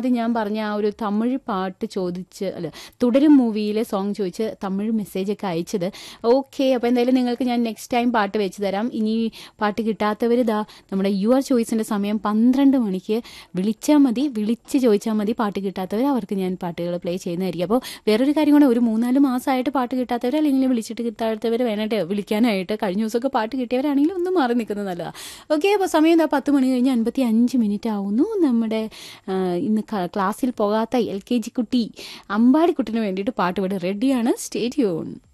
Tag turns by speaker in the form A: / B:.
A: ആദ്യം ഞാൻ പറഞ്ഞ ആ ഒരു തമിഴ് പാട്ട് ചോദിച്ച് അല്ല തുടരും മൂവിയിലെ സോങ് ചോദിച്ച് തമിഴ് മെസ്സേജ് ഒക്കെ അയച്ചത് ഓക്കെ അപ്പോൾ എന്തായാലും നിങ്ങൾക്ക് ഞാൻ നെക്സ്റ്റ് ടൈം പാട്ട് വെച്ച് തരാം ഇനി പാട്ട് കിട്ടാത്തവർ ഇതാ നമ്മുടെ യുവർ ചോയ്സിൻ്റെ സമയം പന്ത്രണ്ട് മണിക്ക് വിളിച്ചാൽ മതി വിളിച്ച് ചോദിച്ചാൽ മതി പാട്ട് കിട്ടാത്തവർ അവർക്ക് ഞാൻ പാട്ടുകൾ പ്ലേ ചെയ്യുന്നതായിരിക്കും അപ്പോൾ വേറൊരു കാര്യം കൂടെ ഒരു മൂന്നാല് മാസമായിട്ട് പാട്ട് കിട്ടാത്തവർ അല്ലെങ്കിൽ വിളിച്ചിട്ട് കിട്ടാത്തവർ വേണട്ടെ വിളിക്കാനായിട്ട് കഴിഞ്ഞ ദിവസമൊക്കെ പാട്ട് കിട്ടിയവരാണെങ്കിൽ ഒന്ന് മാറി നിൽക്കുന്നത് നല്ലതാണ് ഓക്കെ അപ്പോൾ സമയം എന്താ പത്ത് മണി കഴിഞ്ഞ് അൻപത്തി അഞ്ച് മിനിറ്റ് ആവുന്നു നമ്മുടെ ആ, ഇന്ന് ക- ക്ലാസ്സിൽ പോകാത്ത എൽ കെ ജി കുട്ടി അമ്പാടിക്കുട്ടിന് വേണ്ടിയിട്ട് പാട്ട് ഇവിടെ റെഡിയാണ് സ്റ്റേറ്റ് യൂൺ